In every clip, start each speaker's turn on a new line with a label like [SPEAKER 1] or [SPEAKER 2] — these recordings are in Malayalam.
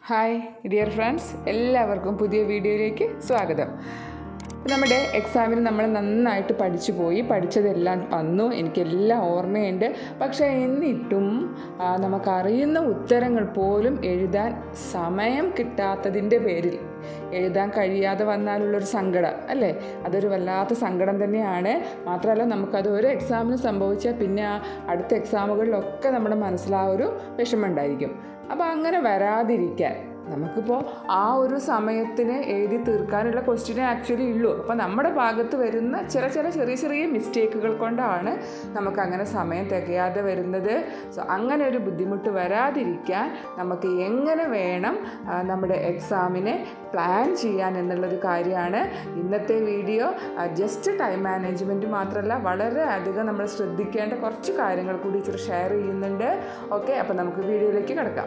[SPEAKER 1] ഹായ് ഡിയർ ഫ്രണ്ട്സ് എല്ലാവർക്കും പുതിയ വീഡിയോയിലേക്ക് സ്വാഗതം നമ്മുടെ എക്സാമിന് നമ്മൾ നന്നായിട്ട് പഠിച്ചു പോയി പഠിച്ചതെല്ലാം വന്നു എനിക്കെല്ലാം ഓർമ്മയുണ്ട് പക്ഷേ എന്നിട്ടും ആ, നമുക്കറിയുന്ന ഉത്തരങ്ങൾ പോലും എഴുതാൻ സമയം കിട്ടാത്തതിൻ്റെ പേരിൽ എഴുതാൻ കഴിയാതെ വന്നാലുള്ളൊരു സങ്കടം അല്ലേ അതൊരു വല്ലാത്ത സങ്കടം തന്നെയാണ് മാത്രമല്ല നമുക്കത് ഒരു എക്സാമിന് സംഭവിച്ചാൽ പിന്നെ ആ അടുത്ത എക്സാമുകളിലൊക്കെ നമ്മുടെ മനസ്സിൽ ആ ഒരു വിഷമം ഉണ്ടായിരിക്കും അപ്പോൾ അങ്ങനെ വരാതിരിക്കാൻ നമുക്കിപ്പോൾ ആ ഒരു സമയത്തിന് എഴുതി തീർക്കാനുള്ള ക്വസ്റ്റ്യനെ ആക്ച്വലി ഉള്ളൂ അപ്പോൾ നമ്മുടെ ഭാഗത്ത് വരുന്ന ചില ചില ചെറിയ ചെറിയ മിസ്റ്റേക്കുകൾ കൊണ്ടാണ് നമുക്ക് അങ്ങനെ സമയം തികയാതെ വരുന്നത് സോ അങ്ങനെ ഒരു ബുദ്ധിമുട്ട് വരാതിരിക്കാൻ നമുക്ക് എങ്ങനെ വേണം ആ, നമ്മുടെ എക്സാമിനെ പ്ലാൻ ചെയ്യാൻ എന്നുള്ളൊരു കാര്യമാണ് ഇന്നത്തെ വീഡിയോ ജസ്റ്റ് ടൈം മാനേജ്മെൻറ്റ് മാത്രമല്ല വളരെ അധികം നമ്മൾ ശ്രദ്ധിക്കേണ്ട കുറച്ച് കാര്യങ്ങൾ കൂടി ഇച്ചിരി ഷെയർ ചെയ്യുന്നുണ്ട് ഓക്കെ അപ്പോൾ നമുക്ക് വീഡിയോയിലേക്ക് കിടക്കാം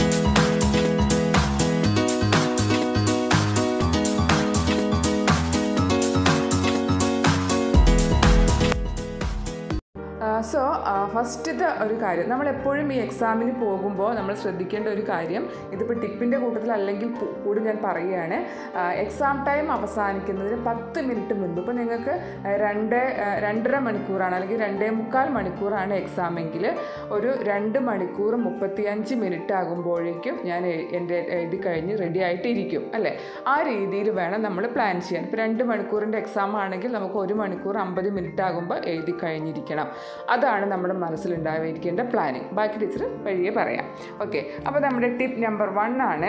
[SPEAKER 1] സോ ഫസ്റ്റത്തെ ഒരു കാര്യം നമ്മൾ എപ്പോഴും ഈ എക്സാമിന് പോകുമ്പോൾ നമ്മൾ ശ്രദ്ധിക്കേണ്ട ഒരു കാര്യം ഇതിപ്പോൾ ടിപ്പിൻ്റെ കൂട്ടത്തിൽ അല്ലെങ്കിൽ പു- കൂടി ഞാൻ പറയുകയാണ് എക്സാം ടൈം അവസാനിക്കുന്നതിന് പത്ത് മിനിറ്റ് മുൻപ് ഇപ്പോൾ നിങ്ങൾക്ക് രണ്ട് ആ, രണ്ടര മണിക്കൂറാണ് അല്ലെങ്കിൽ രണ്ടേ മുക്കാൽ മണിക്കൂറാണ് എക്സാം എങ്കിൽ ഒരു രണ്ട് മണിക്കൂർ മുപ്പത്തിയഞ്ച് മിനിറ്റ് ആകുമ്പോഴേക്കും ഞാൻ എ- എൻ്റെ എഴുതി കഴിഞ്ഞ് റെഡി ആയിട്ട് ഇരിക്കും അല്ലേ ആ രീതിയിൽ വേണം നമ്മൾ പ്ലാൻ ചെയ്യാൻ ഇപ്പോൾ രണ്ട് മണിക്കൂറിൻ്റെ എക്സാം ആണെങ്കിൽ നമുക്ക് ഒരു മണിക്കൂർ അമ്പത് മിനിറ്റ് ആകുമ്പോൾ എഴുതി കഴിഞ്ഞിരിക്കണം അതാണ് നമ്മുടെ മനസ്സിലുണ്ടായിരിക്കേണ്ട പ്ലാനിങ് ബാക്കി ടീച്ചർ വഴിയെ പറയാം ഓക്കെ അപ്പോൾ നമ്മുടെ ടിപ്പ് നമ്പർ വൺ ആണ്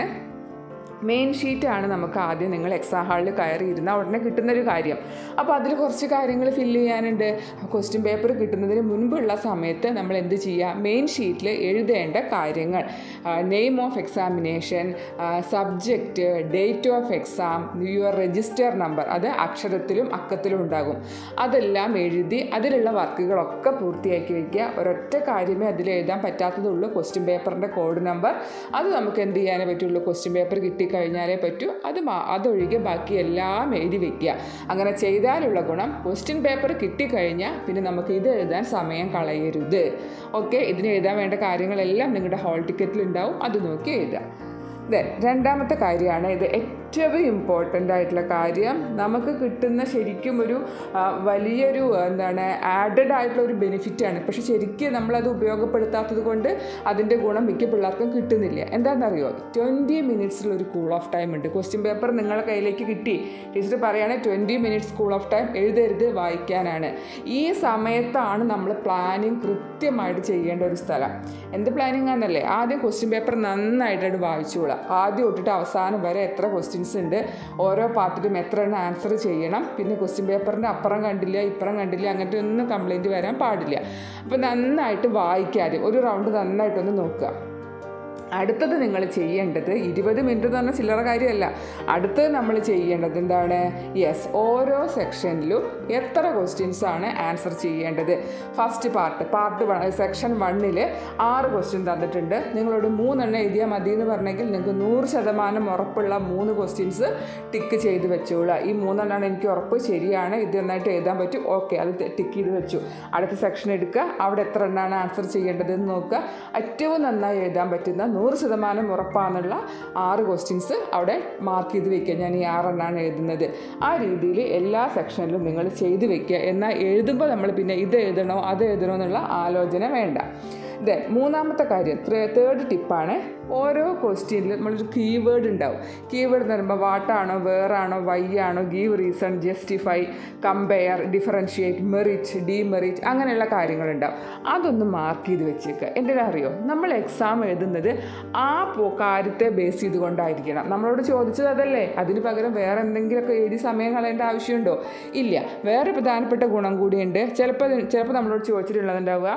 [SPEAKER 1] മെയിൻ ഷീറ്റാണ് നമുക്ക് ആദ്യം നിങ്ങൾ എക്സാം ഹാളിൽ കയറി ഇരുന്നാൽ ഉടനെ കിട്ടുന്നൊരു കാര്യം അപ്പോൾ അതിൽ കുറച്ച് കാര്യങ്ങൾ ഫില്ല് ചെയ്യാനുണ്ട് ക്വസ്റ്റ്യൻ പേപ്പർ കിട്ടുന്നതിന് മുൻപുള്ള സമയത്ത് നമ്മൾ എന്ത് ചെയ്യുക മെയിൻ ഷീറ്റിൽ എഴുതേണ്ട കാര്യങ്ങൾ name of examination subject date of exam your register number അത് അക്ഷരത്തിലും അക്കത്തിലും ഉണ്ടാകും അതെല്ലാം എഴുതി അതിലുള്ള വർക്കുകളൊക്കെ പൂർത്തിയാക്കി വയ്ക്കുക ഒരൊറ്റ കാര്യമേ അതിൽ എഴുതാൻ പറ്റാത്തതുള്ളൂ ക്വസ്റ്റ്യൻ പേപ്പറിൻ്റെ കോഡ് നമ്പർ അത് നമുക്ക് എന്ത് ചെയ്യാനേ പറ്റുള്ളൂ ക്വസ്റ്റ്യൻ പേപ്പർ കിട്ടിക്കഴിഞ്ഞാലേ പറ്റൂ അത് മാ- അതൊഴികെ ബാക്കി എല്ലാം എഴുതി വെക്കുക അങ്ങനെ ചെയ്താലുള്ള ഗുണം ക്വസ്റ്റ്യൻ പേപ്പർ കിട്ടിക്കഴിഞ്ഞാൽ പിന്നെ നമുക്ക് ഇത് എഴുതാൻ സമയം കളയരുത് ഓക്കെ ഇതിന് എഴുതാൻ വേണ്ട കാര്യങ്ങളെല്ലാം നിങ്ങളുടെ ഹോൾ ടിക്കറ്റിൽ ഉണ്ടാവും അത് നോക്കി എഴുതുക ദെൻ രണ്ടാമത്തെ കാര്യമാണ് ഇത് ഏറ്റവും ഇമ്പോർട്ടൻ്റ് ആയിട്ടുള്ള കാര്യം നമുക്ക് കിട്ടുന്ന ശരിക്കും ഒരു ആ, വലിയൊരു എന്താണ് ആഡഡ് ആയിട്ടുള്ള ഒരു ബെനിഫിറ്റാണ് പക്ഷെ ശരിക്കും നമ്മളത് ഉപയോഗപ്പെടുത്താത്തത് കൊണ്ട് അതിൻ്റെ ഗുണം മിക്ക പിള്ളേർക്കും കിട്ടുന്നില്ല എന്താണെന്നറിയോ ട്വൻറ്റി മിനിറ്റ്സിലൊരു കൂൾ ഓഫ് ടൈം ഉണ്ട് ക്വസ്റ്റ്യൻ പേപ്പർ നിങ്ങളുടെ കയ്യിലേക്ക് കിട്ടി ടീച്ചർ പറയുകയാണെങ്കിൽ twenty minutes cool off time എഴുതരുത് വായിക്കാനാണ് ഈ സമയത്താണ് നമ്മൾ പ്ലാനിങ് കൃത്യമായിട്ട് ചെയ്യേണ്ട ഒരു സ്ഥലം എന്ത് പ്ലാനിങ് ആണെന്നല്ലേ ആദ്യം ക്വസ്റ്റ്യൻ പേപ്പർ നന്നായിട്ട് വായിച്ചുകൊള്ളാം ആദ്യം തൊട്ടിട്ട് അവസാനം വരെ എത്ര ക്വസ്റ്റ്യൻസ് ഉണ്ട് ഓരോ പാർട്ടിലും എത്ര എണ്ണം ആൻസർ ചെയ്യണം പിന്നെ ക്വസ്റ്റ്യൻ പേപ്പറിൻ്റെ അപ്പുറം കണ്ടില്ല ഇപ്പുറം കണ്ടില്ല അങ്ങനത്തെ ഒന്നും കംപ്ലൈൻറ്റ് വരാൻ പാടില്ല അപ്പോൾ നന്നായിട്ട് വായിക്കാതെ ഒരു റൗണ്ട് നന്നായിട്ടൊന്ന് നോക്കുക അടുത്തത് നിങ്ങൾ ചെയ്യേണ്ടത് ഇരുപത് മിനിറ്റ് എന്ന് പറഞ്ഞാൽ ചില്ലറ കാര്യമല്ല അടുത്തത് നമ്മൾ ചെയ്യേണ്ടത് എന്താണ് യെസ് ഓരോ സെക്ഷനിലും എത്ര ക്വസ്റ്റ്യൻസ് ആണ് ആൻസർ ചെയ്യേണ്ടത് first part part one section വണ്ണിൽ ആറ് ക്വസ്റ്റ്യൻ തന്നിട്ടുണ്ട് നിങ്ങളോട് മൂന്നെണ്ണം എഴുതിയാൽ മതി എന്ന് പറഞ്ഞെങ്കിൽ നിങ്ങൾക്ക് നൂറ് ശതമാനം ഉറപ്പുള്ള മൂന്ന് ക്വസ്റ്റ്യൻസ് ടിക്ക് ചെയ്ത് വെച്ചോളുക ഈ മൂന്നെണ്ണമാണ് എനിക്ക് ഉറപ്പ് ശരിയാണ് ഇത് നന്നായിട്ട് എഴുതാൻ പറ്റും ഓക്കെ അത് ടിക്ക് ചെയ്ത് വെച്ചു അടുത്ത സെക്ഷൻ എടുക്കുക അവിടെ എത്ര എണ്ണമാണ് ആൻസർ ചെയ്യേണ്ടതെന്ന് നോക്കുക ഏറ്റവും നന്നായി എഴുതാൻ പറ്റുന്ന നൂറ് ശതമാനം ഉറപ്പാണെന്നുള്ള ആറ് ക്വസ്റ്റ്യൻസ് അവിടെ മാർക്ക് ചെയ്ത് വെക്കുക ഞാൻ ഈ ആറെണ്ണമാണ് എഴുതുന്നത് ആ രീതിയിൽ എല്ലാ സെക്ഷനിലും നിങ്ങൾ ചെയ്ത് വെക്കുക എന്നാൽ എഴുതുമ്പോൾ നമ്മൾ പിന്നെ ഇത് എഴുതണോ അത് എഴുതണോ എന്നുള്ള ആലോചന വേണ്ട ഇത് മൂന്നാമത്തെ കാര്യം തേർഡ് ടിപ്പാണ് ഓരോ ക്വസ്റ്റ്യനിലും നമ്മളൊരു കീവേഡ് ഉണ്ടാവും കീവേഡ് എന്ന് പറയുമ്പോൾ വാട്ടാണോ വേറാണോ വൈ ആണോ give reason justify compare differentiate merit demerit അങ്ങനെയുള്ള കാര്യങ്ങളുണ്ടാവും അതൊന്ന് മാർക്ക് ചെയ്ത് വെച്ചേക്കുക എന്തിനാ അറിയോ നമ്മൾ എക്സാം എഴുതുന്നത് ആ പോ- കാര്യത്തെ ബേസ് ചെയ്തുകൊണ്ടായിരിക്കണം നമ്മളോട് ചോദിച്ചത് അതല്ലേ അതിന് പകരം വേറെ എന്തെങ്കിലുമൊക്കെ എഴുതി സമയം കളയേണ്ട ആവശ്യമുണ്ടോ ഇല്ല വേറെ പ്രധാനപ്പെട്ട ഗുണം കൂടിയുണ്ട് ചിലപ്പോൾ ചിലപ്പോൾ നമ്മളോട് ചോദിച്ചിട്ടുള്ളതുണ്ടാവുക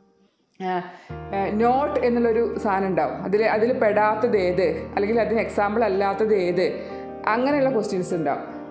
[SPEAKER 1] നോട്ട് എന്നുള്ളൊരു സാധനം ഉണ്ടാവും അതിൽ അതിൽ പെടാത്തത് ഏത് അല്ലെങ്കിൽ അതിന് എക്സാമ്പിൾ അല്ലാത്തത് ഏത് അങ്ങനെയുള്ള ക്വസ്റ്റ്യൻസ് ഉണ്ടാവും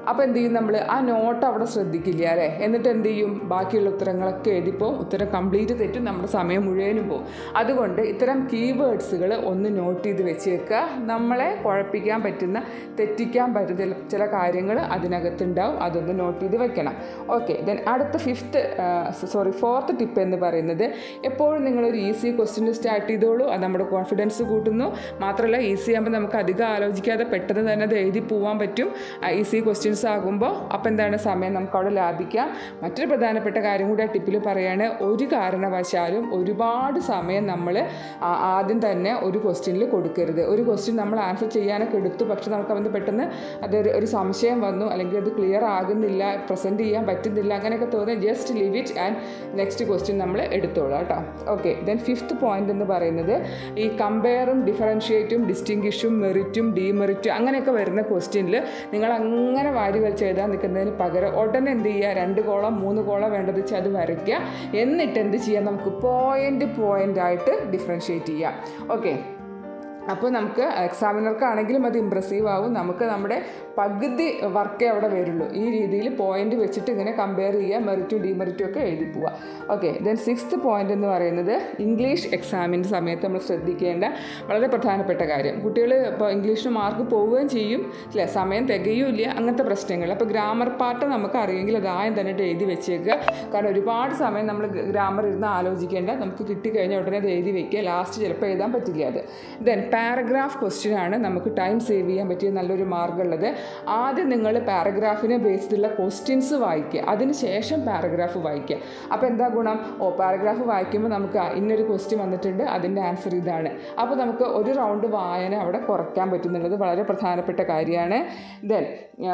[SPEAKER 1] അപ്പോൾ എന്ത് ചെയ്യും നമ്മൾ ആ നോട്ട് അവിടെ ശ്രദ്ധിക്കില്ല അല്ലേ എന്നിട്ട് എന്ത് ചെയ്യും ബാക്കിയുള്ള ഉത്തരങ്ങളൊക്കെ എഴുതിപ്പോവും ഉത്തരം കംപ്ലീറ്റ് തെറ്റും നമ്മുടെ സമയം മുഴുവനും പോകും അതുകൊണ്ട് ഇത്തരം കീവേഡ്സുകൾ ഒന്ന് നോട്ട് ചെയ്ത് വെച്ചേക്കുക നമ്മളെ കുഴപ്പിക്കാൻ പറ്റുന്ന തെറ്റിക്കാൻ പറ്റുന്ന ചില- ചില കാര്യങ്ങൾ അതിനകത്തുണ്ടാവും അതൊന്ന് നോട്ട് ചെയ്ത് വെക്കണം ഓക്കെ ദെൻ അടുത്ത ഫിഫ്ത്ത് സോറി ഫോർത്ത് ടിപ്പ് എന്ന് പറയുന്നത് എപ്പോഴും നിങ്ങളൊരു ഈസി ക്വസ്റ്റ്യൻ സ്റ്റാർട്ട് ചെയ്തോളൂ അത് നമ്മുടെ കോൺഫിഡൻസ് കൂട്ടുന്നു മാത്രമല്ല ഈസി ആകുമ്പോൾ നമുക്ക് അധികം ആലോചിക്കാതെ പെട്ടെന്ന് തന്നെ അത് എഴുതി പോകാൻ പറ്റും ഈസി ക്വസ്റ്റ്യൻസ് ആകുമ്പോൾ അപ്പോൾ എന്താണ് സമയം നമുക്ക് അവിടെ ലാഭിക്കാം മറ്റൊരു പ്രധാനപ്പെട്ട കാര്യം കൂടി ആ ടിപ്പിൽ പറയാണ് ഒരു കാരണവശാലും ഒരുപാട് സമയം നമ്മൾ ആദ്യം തന്നെ ഒരു ക്വസ്റ്റ്യനിൽ കൊടുക്കരുത് ഒരു ക്വസ്റ്റ്യൻ നമ്മൾ ആൻസർ ചെയ്യാനൊക്കെ എടുത്തു പക്ഷെ നമുക്ക് അത് പെട്ടെന്ന് അതൊരു ഒരു സംശയം വന്നു അല്ലെങ്കിൽ അത് ക്ലിയർ ആകുന്നില്ല പ്രസൻറ്റ് ചെയ്യാൻ പറ്റുന്നില്ല അങ്ങനെയൊക്കെ തോന്നി just leave it and next question നമ്മൾ എടുത്തോളാം കേട്ടോ ഓക്കെ ദെൻ ഫിഫ്ത്ത് പോയിന്റ് എന്ന് പറയുന്നത് ഈ കമ്പയറും ഡിഫറൻഷ്യേറ്റും ഡിസ്റ്റിങ്ഷും മെറിറ്റും ഡീമെറിറ്റും അങ്ങനെയൊക്കെ വരുന്ന ക്വസ്റ്റ്യനിൽ നിങ്ങൾ അങ്ങനെ വാരി വലിച്ച് എഴുതാൻ നിൽക്കുന്നതിന് പകരം ഉടനെ എന്ത് ചെയ്യുക രണ്ട് കോളം മൂന്ന് കോളം വേണ്ടത് വെച്ചാൽ അത് വരയ്ക്കുക എന്നിട്ട് എന്ത് ചെയ്യാം നമുക്ക് പോയിന്റ് പോയിന്റ് ആയിട്ട് ഡിഫറൻഷ്യേറ്റ് ചെയ്യാം ഓക്കെ അപ്പോൾ നമുക്ക് എക്സാമിനർക്കാണെങ്കിലും അത് ഇമ്പ്രസീവ് ആവും നമുക്ക് നമ്മുടെ പകുതി വർക്കേ അവിടെ വരുള്ളൂ ഈ രീതിയിൽ പോയിന്റ് വെച്ചിട്ട് ഇങ്ങനെ കമ്പയർ ചെയ്യുക മെറിറ്റും ഡിമെറിറ്റും ഒക്കെ എഴുതി പോവുക ഓക്കെ ദെൻ സിക്സ്ത് പോയിന്റ് എന്ന് പറയുന്നത് ഇംഗ്ലീഷ് എക്സാമിൻ്റെ സമയത്ത് നമ്മൾ ശ്രദ്ധിക്കേണ്ട വളരെ പ്രധാനപ്പെട്ട കാര്യം കുട്ടികൾ ഇപ്പോൾ ഇംഗ്ലീഷിന് മാർക്ക് പോവുകയും ചെയ്യും അല്ലേ സമയം തികയൂല്ല അങ്ങനത്തെ പ്രശ്നങ്ങൾ അപ്പോൾ ഗ്രാമർ പാർട്ട് നമുക്ക് അറിയെങ്കിൽ അത് ആദ്യം തന്നെ എഴുതി വെച്ചേക്കുക കാരണം ഒരുപാട് സമയം നമ്മൾ ഗ്രാമർ ഇരുന്ന് ആലോചിക്കേണ്ട നമുക്ക് കിട്ടിക്കഴിഞ്ഞാൽ ഉടനെ അത് എഴുതി വെക്കുക ലാസ്റ്റ് ചിലപ്പോൾ എഴുതാൻ പറ്റില്ല അത് ദെൻ പാരഗ്രാഫ് ക്വസ്റ്റ്യൻ ആണ് നമുക്ക് ടൈം സേവ് ചെയ്യാൻ പറ്റിയ നല്ലൊരു മാർഗ്ഗമുള്ളത് ആദ്യം നിങ്ങൾ പാരഗ്രാഫിനെ ബേസ് ചെയ്തുള്ള ക്വസ്റ്റ്യൻസ് വായിക്കുക അതിന് ശേഷം പാരഗ്രാഫ് വായിക്കുക അപ്പോൾ എന്താ ഗുണം ഓ പാരഗ്രാഫ് വായിക്കുമ്പോൾ നമുക്ക് ആ, ഇന്നൊരു ക്വസ്റ്റ്യൻ വന്നിട്ടുണ്ട് അതിൻ്റെ ആൻസർ ഇതാണ് അപ്പോൾ നമുക്ക് ഒരു റൗണ്ട് വായന അവിടെ കുറയ്ക്കാൻ പറ്റുന്നുള്ളത് വളരെ പ്രധാനപ്പെട്ട കാര്യമാണ് ദെൻ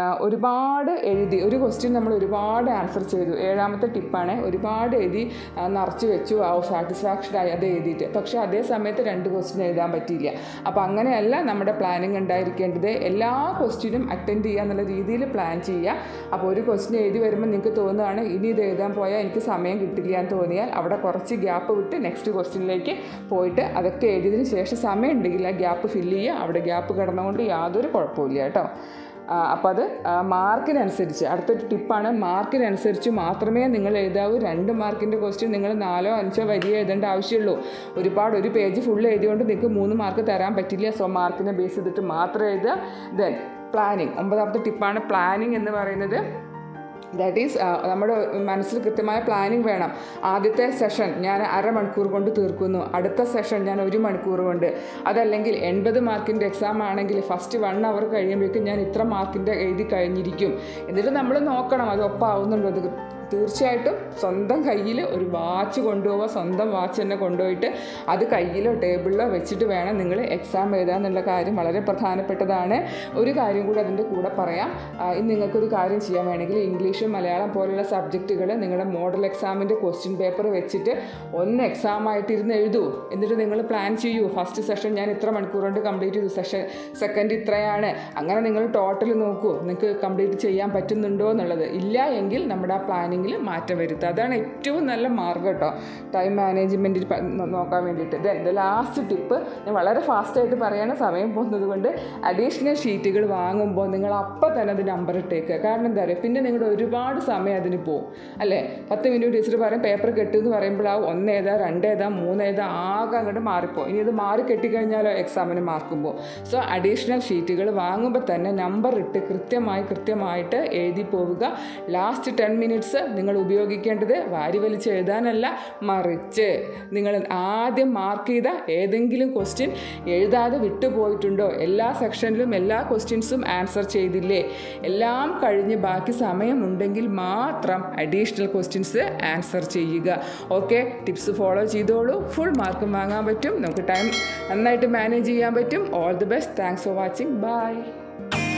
[SPEAKER 1] ഒരുപാട് എഴുതി ഒരു ക്വസ്റ്റ്യൻ നമ്മൾ ഒരുപാട് ആൻസർ ചെയ്തു ഏഴാമത്തെ ടിപ്പാണ് ഒരുപാട് എഴുതി ആ, നിറച്ച് വെച്ചു ആ സാറ്റിസ്ഫാക്ഷൻ ആയി അത് എഴുതിയിട്ട് പക്ഷേ അതേ സമയത്ത് രണ്ട് ക്വസ്റ്റ്യൻ എഴുതാൻ പറ്റിയില്ല അപ്പോൾ അങ്ങനെയല്ല നമ്മുടെ പ്ലാനിങ് ഉണ്ടായിരിക്കേണ്ടത് എല്ലാ ക്വസ്റ്റ്യനും അറ്റൻഡ് ചെയ്യുക എന്നുള്ള രീതിയിൽ പ്ലാൻ ചെയ്യുക അപ്പോൾ ഒരു ക്വസ്റ്റ്യൻ എഴുതി വരുമ്പോൾ നിങ്ങൾക്ക് തോന്നുകയാണ് ഇനി ഇത് എഴുതാൻ പോയാൽ എനിക്ക് സമയം കിട്ടില്ല എന്ന് തോന്നിയാൽ അവിടെ കുറച്ച് ഗ്യാപ്പ് വിട്ട് നെക്സ്റ്റ് ക്വസ്റ്റ്യനിലേക്ക് പോയിട്ട് അതൊക്കെ എഴുതിയതിന് ശേഷം സമയം ഉണ്ടെങ്കിൽ ആ ഗ്യാപ്പ് ഫില്ല് ചെയ്യുക അവിടെ ഗ്യാപ്പ് കിടന്നുകൊണ്ട് യാതൊരു കുഴപ്പമില്ല കേട്ടോ അപ്പോൾ അത് ആ, മാർക്കിനനുസരിച്ച് അടുത്തൊരു ടിപ്പാണ് മാർക്കിനനുസരിച്ച് മാത്രമേ നിങ്ങൾ എഴുതാവൂ രണ്ട് മാർക്കിൻ്റെ ക്വസ്റ്റ്യൻ നിങ്ങൾ നാലോ അഞ്ചോ വരി എഴുതേണ്ട ആവശ്യമുള്ളൂ ഒരുപാട് ഒരു പേജ് ഫുൾ എഴുതിയോണ്ട് നിങ്ങൾക്ക് മൂന്ന് മാർക്ക് തരാൻ പറ്റില്ല സോ മാർക്കിനെ ബേസ് ചെയ്തിട്ട് മാത്രം എഴുതുക ദെൻ പ്ലാനിങ് ഒമ്പതാമത്തെ ടിപ്പാണ് പ്ലാനിങ് എന്ന് പറയുന്നത് ദാറ്റ് ഈസ് നമ്മുടെ മനസ്സിൽ കൃത്യമായ പ്ലാനിങ് വേണം ആദ്യത്തെ സെഷൻ ഞാൻ അരമണിക്കൂർ കൊണ്ട് തീർക്കുന്നു അടുത്ത സെഷൻ ഞാൻ ഒരു മണിക്കൂർ കൊണ്ട് അതല്ലെങ്കിൽ എൺപത് മാർക്കിൻ്റെ എക്സാം ആണെങ്കിൽ ഫസ്റ്റ് വൺ അവർ കഴിയുമ്പോഴേക്കും ഞാൻ ഇത്ര മാർക്കിൻ്റെ എഴുതി കഴിഞ്ഞിരിക്കും എന്നിട്ട് നമ്മൾ നോക്കണം അത് ഒപ്പാവുന്നുണ്ടോ അത് തീർച്ചയായിട്ടും സ്വന്തം കയ്യിൽ ഒരു വാച്ച് കൊണ്ടുപോവുക സ്വന്തം വാച്ച് തന്നെ കൊണ്ടുപോയിട്ട് അത് കയ്യിലോ ടേബിളിലോ വെച്ചിട്ട് വേണം നിങ്ങൾ എക്സാം എഴുതാൻ എന്നുള്ള കാര്യം വളരെ പ്രധാനപ്പെട്ടതാണ് ഒരു കാര്യം കൂടി അതിൻ്റെ കൂടെ പറയാം ആ, ഇനി നിങ്ങൾക്കൊരു കാര്യം ചെയ്യാൻ വേണമെങ്കിൽ ഇംഗ്ലീഷും മലയാളം പോലുള്ള സബ്ജക്റ്റുകൾ നിങ്ങളുടെ മോഡൽ എക്സാമിൻ്റെ ക്വസ്റ്റ്യൻ പേപ്പർ വെച്ചിട്ട് ഒന്ന് എക്സാം ആയിട്ട് ഇരുന്ന് എഴുതൂ എന്നിട്ട് നിങ്ങൾ പ്ലാൻ ചെയ്യൂ ഫസ്റ്റ് സെഷൻ ഞാൻ ഇത്ര മണിക്കൂർ കൊണ്ട് കംപ്ലീറ്റ് ചെയ്തു സെഷൻ സെക്കൻഡ് ഇത്രയാണ് അങ്ങനെ നിങ്ങൾ ടോട്ടൽ നോക്കൂ നിങ്ങൾക്ക് കംപ്ലീറ്റ് ചെയ്യാൻ പറ്റുന്നുണ്ടോ എന്നുള്ളത് ഇല്ല എങ്കിൽ നമ്മുടെ ആ പ്ലാനിങ്ങിൽ മാറ്റം വരുത്തുക അതാണ് ഏറ്റവും നല്ല മാർഗ്ഗം കേട്ടോ ടൈം മാനേജ്മെൻറ്റിൽ നോക്കാൻ വേണ്ടിയിട്ട് ദെൻ ദ ലാസ്റ്റ് ടിപ്പ് ഞാൻ വളരെ ഫാസ്റ്റായിട്ട് പറയാണ് സമയം പോകുന്നത് കൊണ്ട് അഡീഷണൽ ഷീറ്റുകൾ വാങ്ങുമ്പോൾ നിങ്ങൾ അപ്പം തന്നെ അത് നമ്പർ ഇട്ടേക്കുക കാരണം എന്താ പറയുക പിന്നെ നിങ്ങളുടെ ഒരുപാട് സമയം അതിന് പോകും അല്ലേ പത്ത് മിനിറ്റ് ടീച്ചർ പറയും പേപ്പർ കെട്ടുമെന്ന് പറയുമ്പോൾ ആ ഒന്ന് ഏതാ രണ്ട് ഏതാ മൂന്ന് ഏതാ ആകെ അങ്ങോട്ട് മാറിപ്പോകും ഇനി ഇത് മാറി കെട്ടിക്കഴിഞ്ഞാലോ എക്സാമിന് മാർക്കുമ്പോൾ സോ അഡീഷണൽ ഷീറ്റുകൾ വാങ്ങുമ്പോൾ തന്നെ നമ്പർ ഇട്ട് കൃത്യമായി കൃത്യമായിട്ട് എഴുതി പോവുക ലാസ്റ്റ് ടെൻ മിനിറ്റ്സ് നിങ്ങൾ ഉപയോഗിക്കേണ്ടത് വാരി വലിച്ച് എഴുതാനല്ല മറിച്ച് നിങ്ങൾ ആദ്യം മാർക്ക് ചെയ്ത ഏതെങ്കിലും ക്വസ്റ്റ്യൻ എഴുതാതെ വിട്ടുപോയിട്ടുണ്ടോ എല്ലാ സെക്ഷനിലും എല്ലാ ക്വസ്റ്റ്യൻസും ആൻസർ ചെയ്തില്ലേ എല്ലാം കഴിഞ്ഞ് ബാക്കി സമയമുണ്ടെങ്കിൽ മാത്രം അഡീഷണൽ ക്വസ്റ്റ്യൻസ് ആൻസർ ചെയ്യുക ഓക്കെ ടിപ്സ് ഫോളോ ചെയ്തോളൂ ഫുൾ മാർക്കും വാങ്ങാൻ പറ്റും നമുക്ക് ടൈം നന്നായിട്ട് മാനേജ് ചെയ്യാൻ പറ്റും all the best thanks for watching by